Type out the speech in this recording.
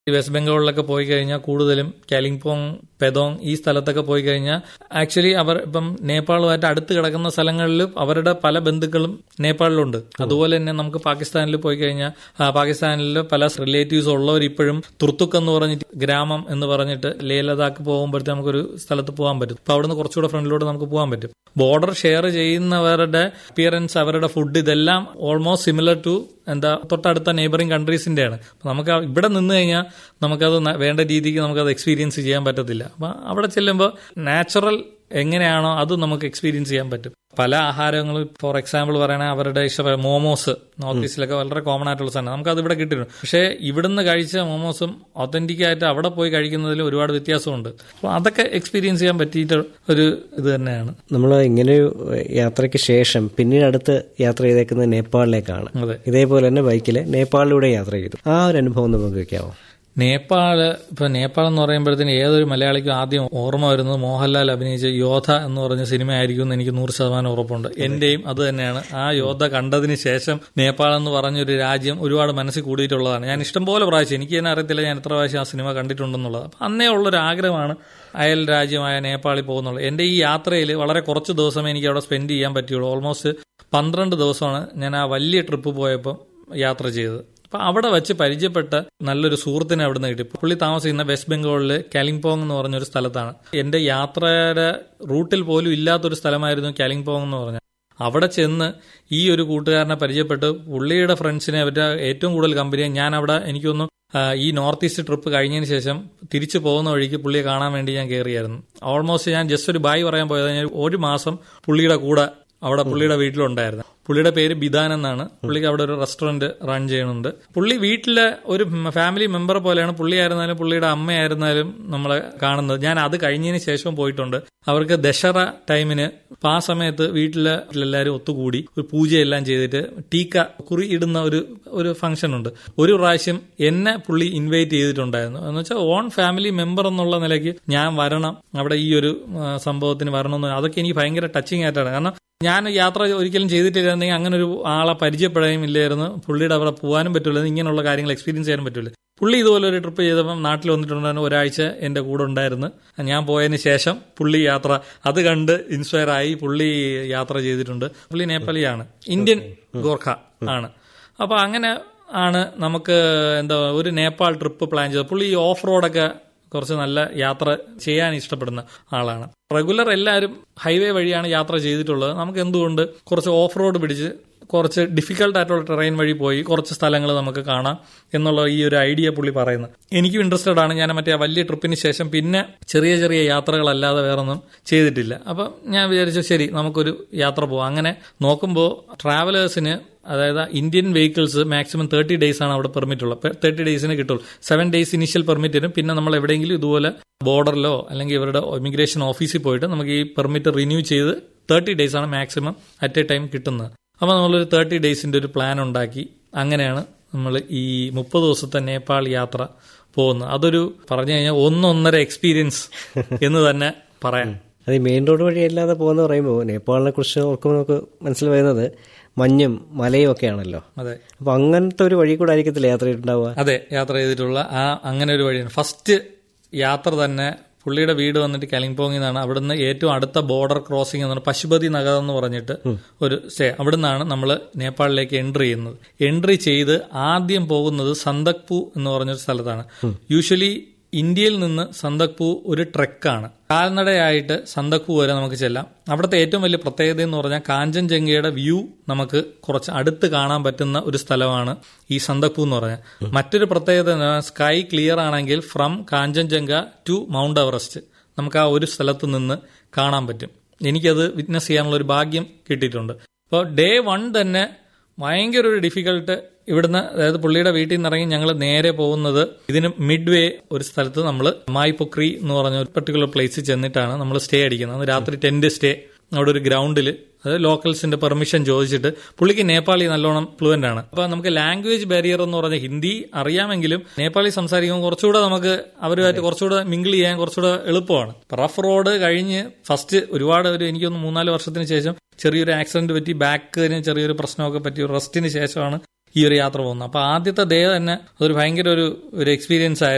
ഈ വെസ്റ്റ് ബംഗാളിലൊക്കെ പോയി കഴിഞ്ഞാൽ കൂടുതലും കാലിംപോങ് പെതോങ് ഈ സ്ഥലത്തൊക്കെ പോയി കഴിഞ്ഞാൽ ആക്ച്വലി അവർ ഇപ്പം നേപ്പാളുമായിട്ട് അടുത്ത് കിടക്കുന്ന സ്ഥലങ്ങളിൽ അവരുടെ പല ബന്ധുക്കളും നേപ്പാളിലുണ്ട് അതുപോലെ തന്നെ നമുക്ക് പാകിസ്ഥാനിൽ പോയി കഴിഞ്ഞാൽ ആ, പാകിസ്ഥാനിൽ പല റിലേറ്റീവ്സ് ഉള്ളവർ ഇപ്പോഴും തുർത്തുക്ക് എന്ന് പറഞ്ഞിട്ട് ഗ്രാമം എന്ന് പറഞ്ഞിട്ട് ലേ ലഡാക്ക് പോകുമ്പോഴത്തെ നമുക്കൊരു സ്ഥലത്ത് പോകാൻ പറ്റും അപ്പൊ അവിടുന്ന് കുറച്ചുകൂടെ ഫ്രണ്ടിലൂടെ നമുക്ക് പോകാൻ പറ്റും ബോർഡർ ഷെയർ ചെയ്യുന്നവരുടെ അപ്പിയറൻസ് അവരുടെ ഫുഡ് ഇതെല്ലാം ഓൾമോസ്റ്റ് സിമിലർ ടു എന്താ തൊട്ടടുത്ത നെയ്ബറിംഗ് കൺട്രീസിന്റെയാണ് അപ്പൊ നമുക്ക് ആ- ഇവിടെ നിന്ന് കഴിഞ്ഞാൽ നമുക്കത് ന- വേണ്ട രീതിക്ക് നമുക്കത് എക്സ്പീരിയൻസ് ചെയ്യാൻ പറ്റത്തില്ല അപ്പൊ അവിടെ ചെല്ലുമ്പോൾ നാച്ചുറൽ എങ്ങനെയാണോ അത് നമുക്ക് എക്സ്പീരിയൻസ് ചെയ്യാൻ പറ്റും പല ആഹാരങ്ങളും ഫോർ എക്സാമ്പിൾ പറയുകയാണെങ്കിൽ അവരുടെ ഇഷ്ടപ്പെട്ട മോമോസ് നോർത്ത് ഈസ്റ്റിലൊക്കെ വളരെ കോമൺ ആയിട്ടുള്ള സാധനം നമുക്ക് അത് ഇവിടെ കിട്ടിയിട്ടുണ്ട് പക്ഷേ ഇവിടുന്ന് കഴിച്ച മോമോസും ഒത്തന്റിക് ആയിട്ട് അവിടെ പോയി കഴിക്കുന്നതിൽ ഒരുപാട് വ്യത്യാസമുണ്ട് അപ്പോൾ അതൊക്കെ എക്സ്പീരിയൻസ് ചെയ്യാൻ പറ്റിയിട്ട് ഒരു ഇത് തന്നെയാണ് നമ്മൾ ഇങ്ങനെയൊരു യാത്രയ്ക്ക് ശേഷം പിന്നീട് അടുത്ത് യാത്ര ചെയ്തേക്കുന്നത് നേപ്പാളിലേക്കാണ് അതെ ഇതേപോലെ തന്നെ ബൈക്കിൽ നേപ്പാളിലൂടെ യാത്ര ചെയ്തു ആ ഒരു അനുഭവം ഒന്ന് പങ്കുവെക്കാമോ നേപ്പാള് ഇപ്പൊ നേപ്പാൾ എന്ന് പറയുമ്പോഴത്തേന് ഏതൊരു മലയാളിക്കും ആദ്യം ഓർമ്മ വരുന്നത് മോഹൻലാൽ അഭിനയിച്ച യോധ എന്ന് പറഞ്ഞ സിനിമ ആയിരിക്കും എന്ന് എനിക്ക് നൂറ് ശതമാനം ഉറപ്പുണ്ട് എന്റെയും അത് തന്നെയാണ് ആ യോധ കണ്ടതിന് ശേഷം നേപ്പാൾ എന്ന് പറഞ്ഞൊരു രാജ്യം ഒരുപാട് മനസ്സിൽ കൂടിയിട്ടുള്ളതാണ് ഞാൻ ഇഷ്ടംപോലെ പ്രാവശ്യം എനിക്ക് തന്നെ അറിയത്തില്ല ഞാൻ എത്ര പ്രാവശ്യം ആ സിനിമ കണ്ടിട്ടുണ്ടെന്നുള്ളത് അപ്പൊ അന്നേ ഉള്ളൊരു ആഗ്രഹമാണ് അയൽ രാജ്യമായ നേപ്പാളിൽ പോകുന്നുള്ളത് എന്റെ ഈ യാത്രയിൽ വളരെ കുറച്ച് ദിവസമേ എനിക്ക് അവിടെ സ്പെൻഡ് ചെയ്യാൻ പറ്റിയുള്ളൂ ഓൾമോസ്റ്റ് പന്ത്രണ്ട് ദിവസമാണ് ഞാൻ ആ വലിയ ട്രിപ്പ് പോയപ്പോൾ യാത്ര ചെയ്തത് അപ്പൊ അവിടെ വെച്ച് പരിചയപ്പെട്ട നല്ലൊരു സുഹൃത്തിനെ അവിടുന്ന് കിട്ടി പുള്ളി താമസിക്കുന്ന വെസ്റ്റ് ബംഗാളില് കാലിംപോങ് എന്ന് പറഞ്ഞൊരു സ്ഥലത്താണ് എന്റെ യാത്രയുടെ റൂട്ടിൽ പോലും ഇല്ലാത്തൊരു സ്ഥലമായിരുന്നു കാലിംപോങ് എന്ന് പറഞ്ഞാൽ അവിടെ ചെന്ന് ഈ ഒരു കൂട്ടുകാരനെ പരിചയപ്പെട്ട് പുള്ളിയുടെ ഫ്രണ്ട്സിനെ അവരുടെ ഏറ്റവും കൂടുതൽ കമ്പനിയെ ഞാൻ അവിടെ എനിക്കൊന്നും ഈ നോർത്ത് ഈസ്റ്റ് ട്രിപ്പ് കഴിഞ്ഞതിന് ശേഷം തിരിച്ചു പോകുന്ന വഴിക്ക് പുള്ളിയെ കാണാൻ വേണ്ടി ഞാൻ കയറിയായിരുന്നു ഓൾമോസ്റ്റ് ഞാൻ ജസ്റ്റ് ഒരു ബായ് പറയാൻ പോയത് ഞാൻ ഒരു മാസം പുള്ളിയുടെ കൂടെ അവിടെ പുള്ളിയുടെ വീട്ടിലുണ്ടായിരുന്നു പുള്ളിയുടെ പേര് ബിദാൻ എന്നാണ് പുള്ളിക്ക് അവിടെ ഒരു റെസ്റ്റോറന്റ് റൺ ചെയ്യുന്നുണ്ട് പുള്ളി വീട്ടിലെ ഒരു ഫാമിലി മെമ്പർ പോലെയാണ് പുള്ളിയായിരുന്നാലും പുള്ളിയുടെ അമ്മയായിരുന്നാലും നമ്മളെ കാണുന്നത് ഞാൻ അത് കഴിഞ്ഞതിന് ശേഷം പോയിട്ടുണ്ട് അവർക്ക് ദശറ ടൈമിന് അപ്പൊ ആ സമയത്ത് വീട്ടിലെ എല്ലാവരും ഒത്തുകൂടി ഒരു പൂജയെല്ലാം ചെയ്തിട്ട് ടീക്ക കുറി ഇടുന്ന ഒരു ഒരു ഫംഗ്ഷൻ ഉണ്ട് ഒരു പ്രാവശ്യം എന്നെ പുള്ളി ഇൻവൈറ്റ് ചെയ്തിട്ടുണ്ടായിരുന്നു എന്ന് വെച്ചാൽ ഓൺ ഫാമിലി മെമ്പർ എന്നുള്ള നിലയ്ക്ക് ഞാൻ വരണം അവിടെ ഈ ഒരു ആ, സംഭവത്തിന് വരണമെന്ന് അതൊക്കെ എനിക്ക് ഭയങ്കര ടച്ചിങ് ആയിട്ടാണ് കാരണം ഞാൻ യാത്ര ഒരിക്കലും ചെയ്തിട്ടില്ലായിരുന്നെങ്കിൽ അങ്ങനെ ഒരു ആളെ പരിചയപ്പെടുകയും ഇല്ലായിരുന്നു പുള്ളിയുടെ അവിടെ പോകാനും പറ്റില്ല ഇങ്ങനെയുള്ള കാര്യങ്ങൾ എക്സ്പീരിയൻസ് ചെയ്യാനും പറ്റില്ല പുള്ളി ഇതുപോലെ ഒരു ട്രിപ്പ് ചെയ്തപ്പം നാട്ടിൽ വന്നിട്ടുണ്ടായിരുന്നു ഒരാഴ്ച എന്റെ കൂടെ ഉണ്ടായിരുന്നു ഞാൻ പോയതിന് ശേഷം പുള്ളി യാത്ര അത് കണ്ട് ഇൻസ്പയർ ആയി പുള്ളി യാത്ര ചെയ്തിട്ടുണ്ട് പുള്ളി നേപ്പാളിയാണ് ഇന്ത്യൻ ഗോർഖ ആണ് അപ്പൊ അങ്ങനെ ആണ് നമുക്ക് എന്താ ഒരു നേപ്പാൾ ട്രിപ്പ് പ്ലാൻ ചെയ്തത് പുള്ളി ഈ ഓഫ് റോഡൊക്കെ കുറച്ച് നല്ല യാത്ര ചെയ്യാൻ ഇഷ്ടപ്പെടുന്ന ആളാണ് റെഗുലർ എല്ലാവരും ഹൈവേ വഴിയാണ് യാത്ര ചെയ്തിട്ടുള്ളത് നമുക്ക് എന്തുകൊണ്ട് കുറച്ച് ഓഫ് റോഡ് പിടിച്ച് കുറച്ച് ഡിഫിക്കൽട്ട് ആയിട്ടുള്ള ടെറൈൻ വഴി പോയി കുറച്ച് സ്ഥലങ്ങൾ നമുക്ക് കാണാം എന്നുള്ള ഈ ഒരു ഐഡിയ പുള്ളി പറയുന്നത് എനിക്കും ഇൻട്രസ്റ്റഡ് ആണ് ഞാൻ മറ്റേ ആ വലിയ ട്രിപ്പിന് ശേഷം പിന്നെ ചെറിയ ചെറിയ യാത്രകളല്ലാതെ വേറൊന്നും ചെയ്തിട്ടില്ല അപ്പം ഞാൻ വിചാരിച്ചു ശരി നമുക്കൊരു യാത്ര പോവാം അങ്ങനെ നോക്കുമ്പോൾ ട്രാവലേഴ്സിന് അതായത് Indian vehicles maximum thirty days ആണ് അവിടെ പെർമിറ്റ് ഉള്ളത് തേർട്ടി ഡേയ്സിന് കിട്ടുള്ളൂ സെവൻ ഡേയ്സ് ഇനിഷ്യൽ പെർമിറ്റ് തരും പിന്നെ നമ്മൾ എവിടെയെങ്കിലും ഇതുപോലെ ബോർഡറിലോ അല്ലെങ്കിൽ ഇവരുടെ ഇമിഗ്രേഷൻ ഓഫീസിൽ പോയിട്ട് നമുക്ക് ഈ പെർമിറ്റ് റിന്യൂ ചെയ്ത് തേർട്ടി ഡേയ്സ് ആണ് മാക്സിമം അറ്റ് എ ടൈം കിട്ടുന്നത് അപ്പോൾ നമ്മളൊരു തേർട്ടി ഡേയ്സിന്റെ ഒരു പ്ലാൻ ഉണ്ടാക്കി അങ്ങനെയാണ് നമ്മൾ ഈ മുപ്പത് ദിവസത്തെ നേപ്പാൾ യാത്ര പോകുന്നത് അതൊരു പറഞ്ഞു കഴിഞ്ഞാൽ ഒന്നൊന്നര എക്സ്പീരിയൻസ് എന്ന് തന്നെ പറയാം അത് ഈ മെയിൻ റോഡ് വഴി അല്ലാതെ പോകുന്ന പറയുമ്പോൾ നേപ്പാളിനെ കുറിച്ച് ഓർക്കുമ്പോൾ നമുക്ക് മനസ്സിൽ വരുന്നത് മഞ്ഞും മലയും ഒക്കെ ആണല്ലോ അതെ അപ്പൊ അങ്ങനത്തെ ഒരു വഴി കൂടെ ആയിരിക്കത്തില്ല യാത്ര ചെയ്തിട്ടുണ്ടാവുക അതെ യാത്ര ചെയ്തിട്ടുള്ള ആ അങ്ങനെ ഒരു വഴിയാണ് ഫസ്റ്റ് യാത്ര തന്നെ പുള്ളിയുടെ വീട് വന്നിട്ട് കലിംപോങ്ങിൽ നിന്നാണ് അവിടുന്ന് ഏറ്റവും അടുത്ത ബോർഡർ ക്രോസിംഗ് എന്ന് പറഞ്ഞാൽ പശുപതി നഗർ എന്ന് പറഞ്ഞിട്ട് ഒരു സ്റ്റേ അവിടുന്നാണ് നമ്മൾ നേപ്പാളിലേക്ക് എൻട്രി ചെയ്യുന്നത് എൻട്രി ചെയ്ത് ആദ്യം പോകുന്നത് സന്തക്പു എന്ന് പറഞ്ഞൊരു സ്ഥലത്താണ് യൂഷ്വലി ഇന്ത്യയിൽ നിന്ന് സന്തക്പു ഒരു ട്രെക്കാണ് കാൽനടയായിട്ട് സന്തക്പു വരെ നമുക്ക് ചെല്ലാം അവിടുത്തെ ഏറ്റവും വലിയ പ്രത്യേകത എന്ന് പറഞ്ഞാൽ കാഞ്ചൻജംഗയുടെ വ്യൂ നമുക്ക് കുറച്ച് അടുത്ത് കാണാൻ പറ്റുന്ന ഒരു സ്ഥലമാണ് ഈ സന്തക്പു എന്ന് പറഞ്ഞാൽ മറ്റൊരു പ്രത്യേകത എന്ന് പറഞ്ഞാൽ സ്കൈ ക്ലിയർ ആണെങ്കിൽ from Kanchenjunga to Mount Everest നമുക്ക് ആ ഒരു സ്ഥലത്ത് നിന്ന് കാണാൻ പറ്റും എനിക്കത് വിറ്റ്നസ് ചെയ്യാനുള്ള ഒരു ഭാഗ്യം കിട്ടിയിട്ടുണ്ട് അപ്പോൾ ഡേ വൺ തന്നെ ഭയങ്കര ഒരു ഡിഫിക്കൽട്ട് ഇവിടുന്ന് അതായത് പുള്ളിയുടെ വീട്ടിൽ നിന്ന് ഇറങ്ങി ഞങ്ങൾ നേരെ പോകുന്നത് ഇതിന് മിഡ് വേ ഒരു സ്ഥലത്ത് നമ്മൾ മായി പൊക്രി എന്ന് പറഞ്ഞ ഒരു പെർട്ടിക്കുലർ പ്ലേസിൽ ചെന്നിട്ടാണ് നമ്മൾ സ്റ്റേ അടിക്കുന്നത് അന്ന് രാത്രി ടെന്റ് സ്റ്റേ അവിടെ ഒരു ഗ്രൗണ്ടിൽ അത് ലോക്കൽസിന്റെ പെർമിഷൻ ചോദിച്ചിട്ട് പുള്ളിക്ക് നേപ്പാളി നല്ലോണം ഫ്ലുവന്റ് ആണ് അപ്പൊ നമുക്ക് ലാംഗ്വേജ് ബാരിയർ എന്ന് പറഞ്ഞ ഹിന്ദി അറിയാമെങ്കിലും നേപ്പാളി സംസാരിക്കുമ്പോൾ കുറച്ചുകൂടെ നമുക്ക് അവരുമായിട്ട് കുറച്ചുകൂടെ മിങ്കിൾ ചെയ്യാൻ കുറച്ചുകൂടെ എളുപ്പമാണ് റഫ് റോഡ് കഴിഞ്ഞ് ഫസ്റ്റ് ഒരുപാട് ഒരു എനിക്കൊന്ന് മൂന്നാല് വർഷത്തിന് ശേഷം ചെറിയൊരു ആക്സിഡന്റ് പറ്റി ബാക്കിന് ചെറിയൊരു പ്രശ്നമൊക്കെ പറ്റി റെസ്റ്റിന് ശേഷമാണ് ഈ ഒരു യാത്ര പോകുന്നത് അപ്പൊ ആദ്യത്തെ ഡേ തന്നെ അതൊരു ഭയങ്കര ഒരു ഒരു എക്സ്പീരിയൻസ് ആയിരുന്നു